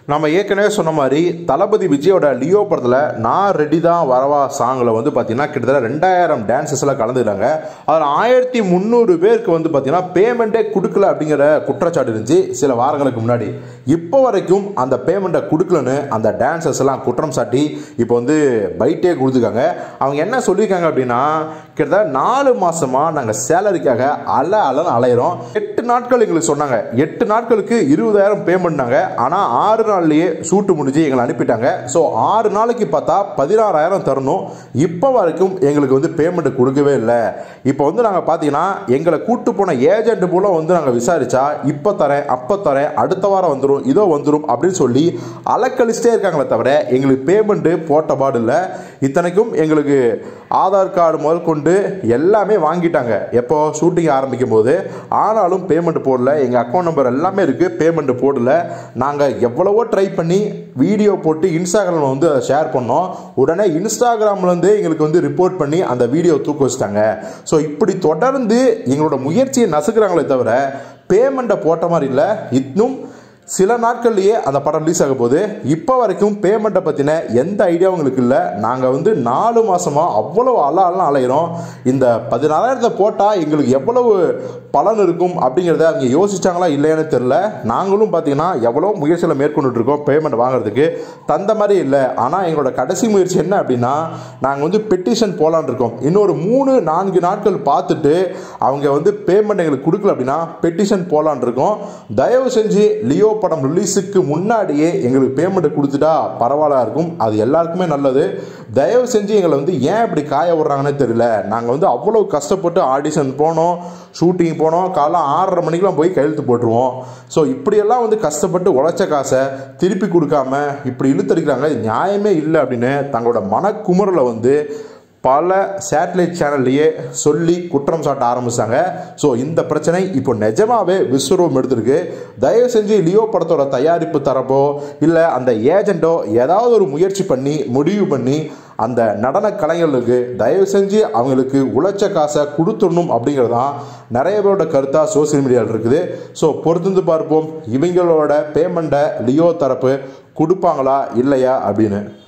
நம்ம ஏற்கனவே சொன்ன மாதிரி தளபதி விஜயோட லியோ படத்தில் நான் ரெடி தான் வரவா சாங்கில் வந்து பார்த்தீங்கன்னா கிட்டத்தட்ட ரெண்டாயிரம் டான்சஸ்லாம் கலந்துக்கிறாங்க அதில் ஆயிரத்தி முந்நூறு பேருக்கு வந்து பார்த்தீங்கன்னா பேமெண்ட்டே கொடுக்கல அப்படிங்கிற குற்றச்சாட்டு இருந்துச்சு சில வாரங்களுக்கு முன்னாடி இப்போ வரைக்கும் அந்த பேமெண்ட்டை கொடுக்கலன்னு அந்த டான்சர்ஸ் எல்லாம் குற்றம் சாட்டி இப்போ வந்து பைட்டே கொடுத்துருக்காங்க அவங்க என்ன சொல்லியிருக்காங்க அப்படின்னா கிட்டத்தட்ட நாலு மாசமா நாங்கள் சேலரிக்காக அல அலன்னு அலையிறோம் எட்டு நாட்கள் எங்களுக்கு சொன்னாங்க எட்டு நாட்களுக்கு இருபதாயிரம் பேமெண்ட்னாங்க ஆனால் ஆறு நாள்லயே ஷூட்டு முடிஞ்சு எங்களை அனுப்பிட்டாங்க ஸோ ஆறு நாளைக்கு பார்த்தா பதினாறாயிரம் தரணும் இப்போ வரைக்கும் எங்களுக்கு வந்து பேமெண்ட் கொடுக்கவே இல்லை இப்போ வந்து நாங்கள் பார்த்தீங்கன்னா எங்களை கூட்டு போன ஏஜென்ட் மூலம் வந்து நாங்கள் விசாரிச்சா இப்போ தரேன் அப்போ தரேன் அடுத்த வாரம் வந்துடும் இதோ வந்துடும் அப்படின்னு சொல்லி அலக்கழிச்சிட்டே இருக்காங்களே தவிர எங்களுக்கு பேமெண்ட்டு போட்ட பாடு இல்லை இத்தனைக்கும் எங்களுக்கு ஆதார் கார்டு முதல் கொண்டு எல்லாமே வாங்கிட்டாங்க எப்போ ஷூட்டிங் ஆரம்பிக்கும் போது ஆனாலும் பேமெண்ட் போடல எங்கள் அக்கௌண்ட் நம்பர் எல்லாமே இருக்குது பேமெண்ட் போடல நாங்கள் எவ்வளவோ ட்ரை பண்ணி வீடியோ போட்டு இன்ஸ்டாகிராமில் வந்து அதை ஷேர் பண்ணோம் உடனே இன்ஸ்டாகிராம்லேருந்தே எங்களுக்கு வந்து ரிப்போர்ட் பண்ணி அந்த வீடியோ தூக்க வச்சிட்டாங்க ஸோ இப்படி தொடர்ந்து எங்களோட முயற்சியை நசுக்கிறாங்களே தவிர பேமெண்ட்டை போட்ட மாதிரி இல்லை இன்னும் சில நாட்கள்லயே அந்த படம் ரிலீஸ் ஆக போகுது இப்போ வரைக்கும் பேமெண்ட்டை பற்றின எந்த ஐடியாவும் உங்களுக்கு இல்லை நாங்கள் வந்து நாலு மாசமாக அவ்வளோ அல அலாம் அலைகிறோம் இந்த பதினாறாயிரத்தை போட்டால் எங்களுக்கு எவ்வளவு பலன் இருக்கும் அப்படிங்கிறத அவங்க யோசிச்சாங்களா இல்லையான்னு தெரில நாங்களும் பார்த்தீங்கன்னா எவ்வளோ முயற்சியில் மேற்கொண்டுட்டு இருக்கோம் பேமெண்ட் வாங்குறதுக்கு தந்த மாதிரி இல்லை ஆனால் எங்களோட கடைசி முயற்சி என்ன அப்படின்னா நாங்கள் வந்து பெட்டிஷன் போலான் இருக்கோம் இன்னொரு மூணு நான்கு நாட்கள் பார்த்துட்டு அவங்க வந்து பேமெண்ட் எங்களுக்கு கொடுக்கல அப்படின்னா பெட்டிஷன் போலான் இருக்கோம் தயவு செஞ்சு லியோ படம் ரிலீஸுக்கு முன்னாடியே எங்களுக்கு பேமெண்ட் கொடுத்துட்டா பரவாயில்ல இருக்கும் அது எல்லாருக்குமே நல்லது தயவு செஞ்சு எங்களை வந்து ஏன் இப்படி காய விடுறாங்கன்னே தெரியல நாங்கள் வந்து அவ்வளோ கஷ்டப்பட்டு ஆடிஷன் போனோம் ஷூட்டிங் போனோம் காலைல ஆறரை மணிக்கெலாம் போய் கையெழுத்து போட்டுருவோம் ஸோ இப்படியெல்லாம் வந்து கஷ்டப்பட்டு உழைச்ச காசை திருப்பி கொடுக்காம இப்படி இழுத்தடிக்கிறாங்க இது நியாயமே இல்லை அப்படின்னு தங்களோட மனக்குமுறலை வந்து பல சேட்டலைட் சேனல்லையே சொல்லி குற்றம் சாட்ட ஆரம்பிச்சாங்க ஸோ இந்த பிரச்சனை இப்போ நிஜமாவே விஸ்வரூபம் எடுத்திருக்கு தயவு செஞ்சு லியோ படத்தோட தயாரிப்பு தரப்போ இல்லை அந்த ஏஜென்ட்டோ ஏதாவது ஒரு முயற்சி பண்ணி முடிவு பண்ணி அந்த நடன கலைஞர்களுக்கு தயவு செஞ்சு அவங்களுக்கு உழைச்ச காசை கொடுத்துடணும் அப்படிங்கிறது தான் நிறைய பேரோட கருத்தாக சோசியல் மீடியாவில் இருக்குது ஸோ பொறுத்திருந்து பார்ப்போம் இவங்களோட பேமெண்ட்டை லியோ தரப்பு கொடுப்பாங்களா இல்லையா அப்படின்னு